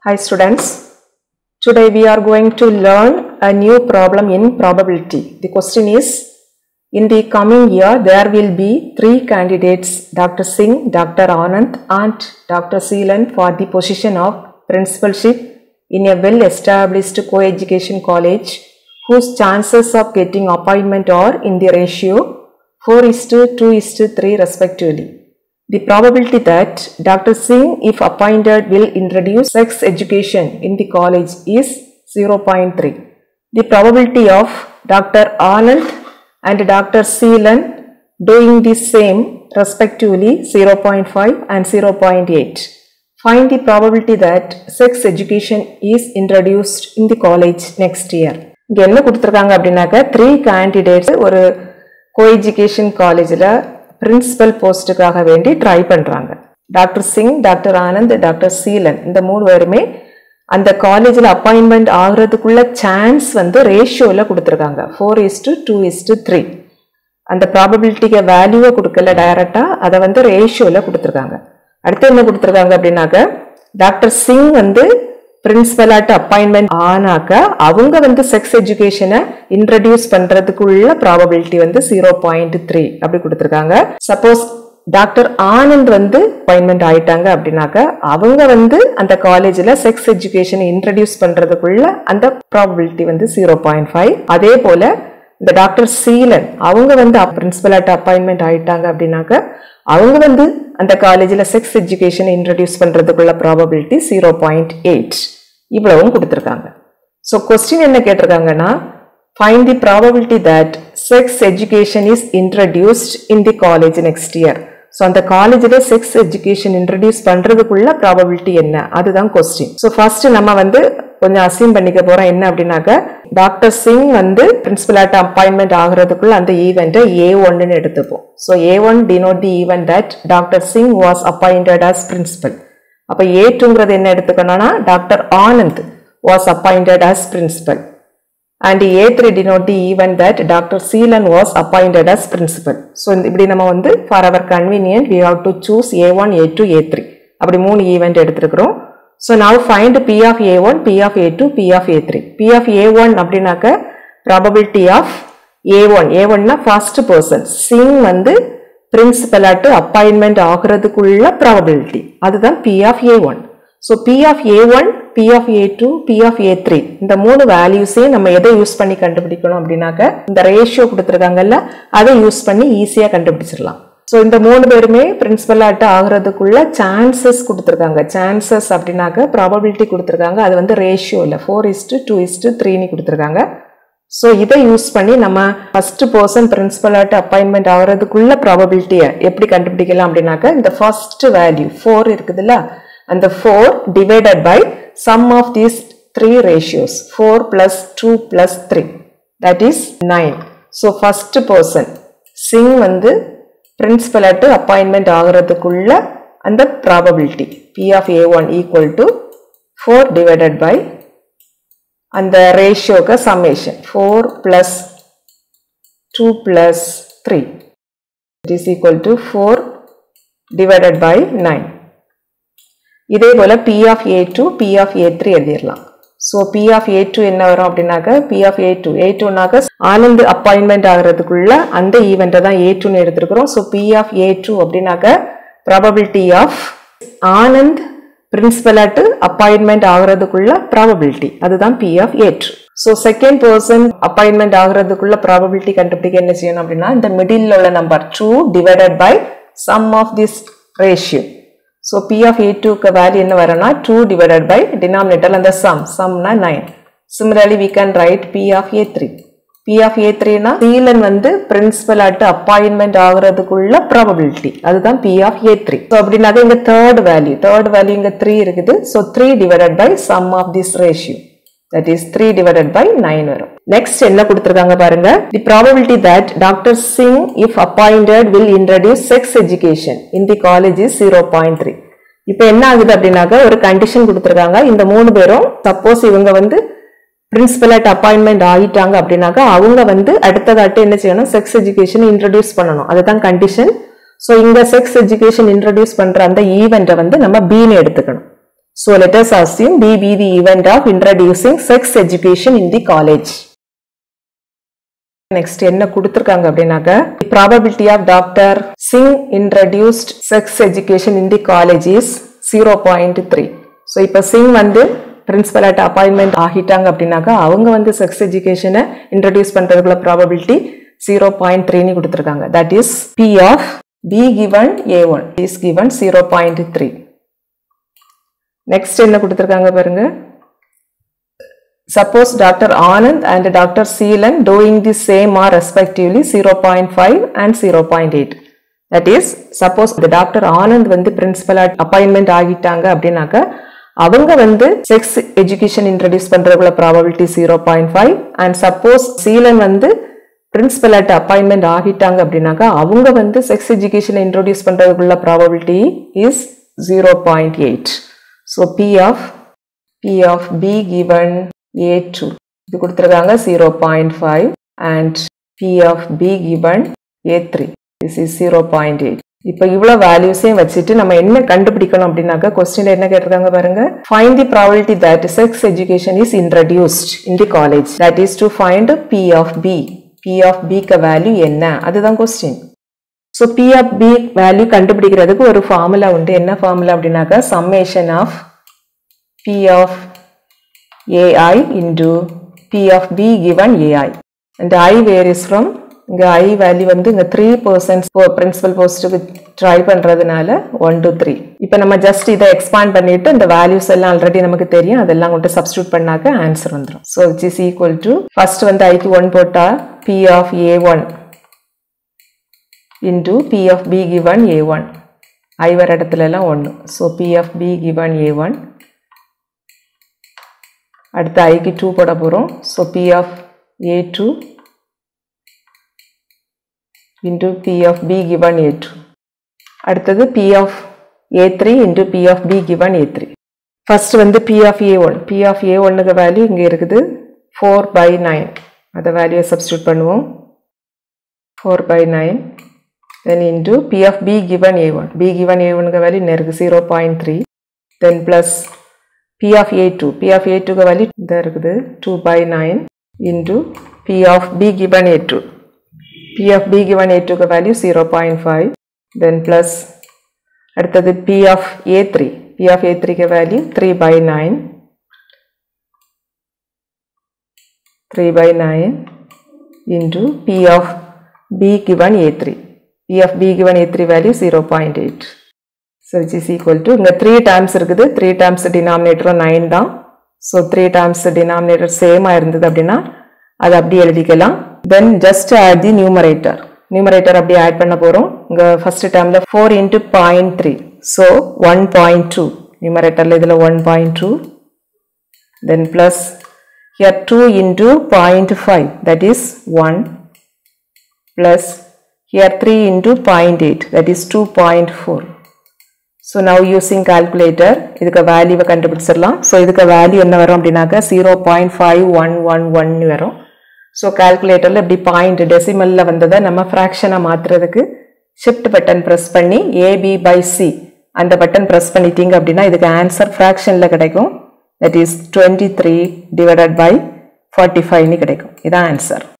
Hi students, today we are going to learn a new problem in probability. The question is, in the coming year there will be three candidates, Dr. Singh, Dr. Anand and Dr. Seelan for the position of principalship in a well-established co-education college whose chances of getting appointment are in the ratio 4 is to 2 is to 3 respectively. The probability that Dr. Singh, if appointed, will introduce sex education in the college is 0.3. The probability of Dr. Anand and Dr. Seelan doing the same respectively 0.5 and 0.8. Find the probability that sex education is introduced in the college next year. இங்க என்ன கொடுத்துருக்காங்க அப்படின்னாக்க three candidates ஒரு co education காலேஜில் principal போஸ்ட்டுக்காக வேண்டி try பண்ணுறாங்க doctor Singh doctor Anand doctor Seelan இந்த மூணு பேருமே அந்த காலேஜில் அப்பாயின்மெண்ட் ஆகுறதுக்குள்ள சான்ஸ் வந்து ரேஷியோவில் கொடுத்துருக்காங்க four is to two is to three அந்த ப்ராபபிலிட்டிக்கு வேல்யூவை கொடுக்கல டைரக்டாக அதை வந்து ரேஷியோவில் கொடுத்துருக்காங்க அடுத்து என்ன கொடுத்துருக்காங்க அப்படின்னாக்க டாக்டர் சிங் வந்து பிரின்சிபலாட்டு அப்பாயின்மெண்ட் ஆனாக்க அவங்க வந்து செக்ஸ் எஜுகேஷனை இன்ட்ரடியூஸ் பண்றதுக்குள்ள ப்ராபபிலிட்டி வந்து ஜீரோ பாயிண்ட் த்ரீ அப்படி கொடுத்துருக்காங்க சப்போஸ் டாக்டர் ஆனந்த் வந்து அப்பாயின்மெண்ட் ஆயிட்டாங்க அப்படின்னாக்க அவங்க வந்து அந்த காலேஜில் செக்ஸ் எஜுகேஷனை இன்ட்ரடியூஸ் பண்றதுக்குள்ள அந்த ப்ராபபிலிட்டி வந்து ஜீரோ பாயிண்ட் ஃபைவ் அதே போல இந்த டாக்டர் சீலன் அவங்க வந்து பிரின்சிபலாட்டு அப்பாயின்மெண்ட் ஆயிட்டாங்க அப்படின்னாக்க அவங்க வந்து அந்த காலேஜில் செக்ஸ் எஜுகேஷனை இன்ட்ரடியூஸ் பண்ணுறதுக்குள்ள ப்ராபபிலிட்டி ஜீரோ பாயிண்ட் எயிட் இவ்வளவும் கொடுத்துருக்காங்க ஸோ கொஸ்டின் என்ன கேட்டிருக்காங்கன்னா find the probability that sex education is introduced in the college next year so அந்த காலேஜில் செக்ஸ் எஜுகேஷன் இன்ட்ரடியூஸ் பண்ணுறதுக்குள்ள ப்ராபபிலிட்டி என்ன அதுதான் கொஸ்டின் ஸோ ஃபர்ஸ்ட் நம்ம வந்து கொஞ்சம் அசீம் பண்ணிக்க போறோம் என்ன அப்படின்னாக்க டாக்டர் சிங் வந்து பிரின்சிபலாட்ட அப்பாயின்மெண்ட் ஆகுறதுக்குள்ள அந்த ஈவெண்ட்டை ஏ ஒன்னு எடுத்துப்போம் so A one denote the event that doctor Singh was appointed as principal அப்போ ஏ டூங்கிறது என்ன எடுத்துக்கணும்னா doctor Anand was appointed as principal and A three denote the event that doctor Seelan was appointed as principal so இப்படி நம்ம வந்து for our convenient we have to choose A one A two A three அப்படி மூணு event எடுத்துருக்கிறோம் so now find P of A one P of A two P of A three P of A one அப்படின்னாக்க probability of A one A ஒன்னா first person Singh வந்து பிரின்சிபலாட்டு appointment ஆகுறதுக்குள்ள probability அதுதான் P of A one so P of A one P of A two P of A three இந்த மூணு வேல்யூஸையும் நம்ம எதை யூஸ் பண்ணி கண்டுபிடிக்கணும் அப்படின்னாக்க இந்த ரேஷியோ கொடுத்துருக்காங்கல்ல அதை யூஸ் பண்ணி ஈஸியாக கண்டுபிடிச்சிடலாம் ஸோ இந்த மூணு பேருமே பிரின்சிபலாட்டு ஆகுறதுக்குள்ள சான்சஸ் கொடுத்துருக்காங்க சான்சஸ் அப்படின்னாக்க ப்ராபபிலிட்டி கொடுத்துருக்காங்க அது வந்து ரேஷியோ இல்லை ஃபோர் இஸ்டு டூ இஸ்டு த்ரீன்னு கொடுத்துருக்காங்க ஸோ இதை யூஸ் பண்ணி நம்ம ஃபர்ஸ்ட் பர்சன் பிரின்சிபலாட்டு அப்பாயின்மெண்ட் ஆகிறதுக்குள்ள ப்ராபபிலிட்டியை எப்படி கண்டுபிடிக்கலாம் அப்படின்னாக்க இந்த ஃபர்ஸ்ட் வேல்யூ ஃபோர் இருக்குதுல்ல அந்த four divided by sum of these three ratios four plus two plus three that is nine so first person Singh வந்து பிரின்சிபலாட்டு அப்பாயின்மெண்ட் ஆகிறதுக்குள்ள அந்த probability P of A one equal to four divided by அந்த ரேஷியோக்கு summation four plus two plus three it is equal to four divided by nine இதே போல் P of A two P of A three எழுதிடலாம் so P of A two என்ன வரும் அப்படின்னாக்க P of A two A டூனாக்க Anand appointment ஆகிறதுக்குள்ள அந்த ஈவெண்ட்டை தான் ஏ டூன்னு எடுத்துருக்கிறோம் so P of A two அப்படின்னாக்க ப்ராபபிலிட்டி ஆஃப் ஆனந்த் பிரின்சிபலாட்டு அப்பாயின்மெண்ட் ஆகுறதுக்குள்ள ப்ராபபிலிட்டி அதுதான் P of A two so second person appointment ஆகுறதுக்குள்ள ப்ராபபிலிட்டி கண்டுபிடிக்க என்ன செய்யணும் அப்படின்னா இந்த மிடில் உள்ள number two divided by sum of this ratio so P of A டூக்கு வேல்யூ என்ன வரும்னா டூ டிவைடட் பை டினாமினேட்டர் அந்த சம் சம்னா nine similarly we can write P of A three P of A த்ரீனா சீலன் வந்து principal ஆட்டு appointment ஆகுறதுக்குள்ள probability அதுதான் P of A three so அப்படின்னாக்க இங்க தேர்ட் வேல்யூ தேர்ட் வேல்யூ இங்க த்ரீ இருக்குது so three divided by sum of this ratio that is three divided by nine வரும் நெக்ஸ்ட் என்ன கொடுத்துருக்காங்க பாருங்க the probability that doctor Singh if appointed will introduce sex education in the college is zero point three இப்போ என்ன ஆகுது அப்படின்னாக்க ஒரு condition கொடுத்துருக்காங்க இந்த மூணு பேரும் சப்போஸ் இவங்க வந்து பிரின்சிபலாட் அப்பாயின்மெண்ட் ஆகிட்டாங்க அப்படின்னாக்கா அவங்க வந்து அடுத்ததாட்டு என்ன செய்யணும் செக்ஸ் எஜுகேஷன் இன்ட்ரடியூஸ் பண்ணணும் அதுதான் கண்டிஷன் ஸோ இங்க செக்ஸ் எஜுகேஷன் இன்ட்ரடியூஸ் பண்ற அந்த ஈவெண்ட்டை வந்து நம்ம பீன்னு எடுத்துக்கணும் So let us assume B be the event of introducing sex education in the college. Next என்ன கொடுத்துருக்காங்க அப்படின்னாக்க probability of doctor Singh introduced sex education in the college is zero point three so இப்போ சிங் வந்து பிரின்சிபலாட்ட அப்பாயின்மெண்ட் ஆகிட்டாங்க அப்படின்னாக்கா அவங்க வந்து sex எஜுகேஷனை இன்ட்ரடியூஸ் பண்றதுக்குள்ள ப்ராபபிலிட்டி ஜீரோ பாயிண்ட் த்ரீன்னு கொடுத்துருக்காங்க that is P of B given A one is given zero point three next என்ன கொடுத்துருக்காங்க பாருங்க Suppose Dr. Anand and Dr. Seelan doing the same are respectively 0.5 and 0.8. That is, suppose the Dr. Anand வந்து principal appointment ஆகிட்டாங்க அப்படின்னாக்க அவங்க வந்து sex education introduce பண்றதுக்குள்ள probability zero point five and suppose Seelan வந்து பிரின்சிபல் அட் அப்பாயின்மெண்ட் ஆகிட்டாங்க அப்படின்னாக்கா அவங்க வந்து செக்ஸ் எஜுகேஷன் இன்ட்ரோடியூஸ் பண்றதுக்குள்ள probability is zero point eight so P of P of B given A two இது கொடுத்துருக்காங்க zero point five and P of B given A three this is zero point eight இப்போ இவ்வளோ வேல்யூஸையும் வச்சுட்டு நம்ம என்ன கண்டுபிடிக்கணும் அப்படின்னாக்கா கொஸ்டின் என்ன கேட்டிருக்காங்க பாருங்க find the probability that sex education is introduced in the college that is to find P of B P ஆஃப் பிக்கு வேல்யூ என்ன அதுதான் question so P of B value கண்டுபிடிக்கிறதுக்கு ஒரு ஃபார்முலா உண்டு என்ன ஃபார்முலா அப்படின்னாக்கா summation of P of ai into p of b given ai and i varies from இங்க i வேல்யூ வந்து இங்க த்ரீ பர்சன்ட் பிரின்சிபல் போஸ்ட்டுக்கு ட்ரை பண்றதுனால ஒன் டு த்ரீ இப்போ நம்ம ஜஸ்ட் இதை எக்ஸ்பாண்ட் பண்ணிட்டு இந்த வேல்யூஸ் எல்லாம் ஆல்ரெடி நமக்கு தெரியும் அதெல்லாம் கொண்டு சப்ஸ்டியூட் பண்ணாக்க ஆன்சர் வந்துடும் so it's is equal to first வந்து ஐக்கு ஒன் போட்டா P of A one into P of B given A one I வர இடத்துல எல்லாம் ஒன்று so P of B given A one அடுத்து ஐக்கு டூ போட போகிறோம் so P of A two into P of B given A two அடுத்தது P of A three into P of B given A three first வந்து P of A one P of A ஒன்னுக்கு value இங்கே இருக்குது four by nine அதை வேல்யூவை substitute பண்ணுவோம் four by nine then into P of B given A one B given A ஒனுக்கு value இன்னும் இருக்குது zero point three then plus P of A2. P of A2 का value इधर இருக்குது 2 by 9 into P of B given A2. P of B given A2 का value 0.5 then plus அடுத்தது P of A3. P of A3 का value 3 by 9 3 by 9 into P of B given A3. P of B given A3 value 0.8. So it's is equal to இங்கே three terms இருக்குது three terms டினாமினேட்டரும் nine தான் so three terms denominator சேமாக இருந்தது அப்படின்னா அதை அப்படி எழுதிக்கலாம் then just add the numerator numerator அப்படி ஆட் பண்ண போகிறோம் இங்கே ஃபர்ஸ்ட் டேர்மில் four into point three so one point two நியூமரேட்டரில் இதில் one point two then plus here two into point five that is one plus here three into point eight that is two point four so now using calculator இதுக்கு வேல்யூவை கண்டுபிடிச்சிடலாம் so இதுக்கு value என்ன வரும் அப்படின்னாக்கா zero point five one one ஒன்னு வரும் so கால்குலேட்டரில் இப்படி பாயிண்ட் டெசிமலில் வந்ததை நம்ம ஃப்ராக்ஷனாக மாற்றுறதுக்கு ஷிஃப்ட் பட்டன் ப்ரெஸ் பண்ணி ஏபி பை சி அந்த பட்டன் ப்ரெஸ் பண்ணிட்டீங்க அப்படின்னா இதுக்கு ஆன்சர் ஃப்ராக்ஷனில் கிடைக்கும் that is twenty three divided by forty ஃபைவ்னு கிடைக்கும் இதான் ஆன்சர்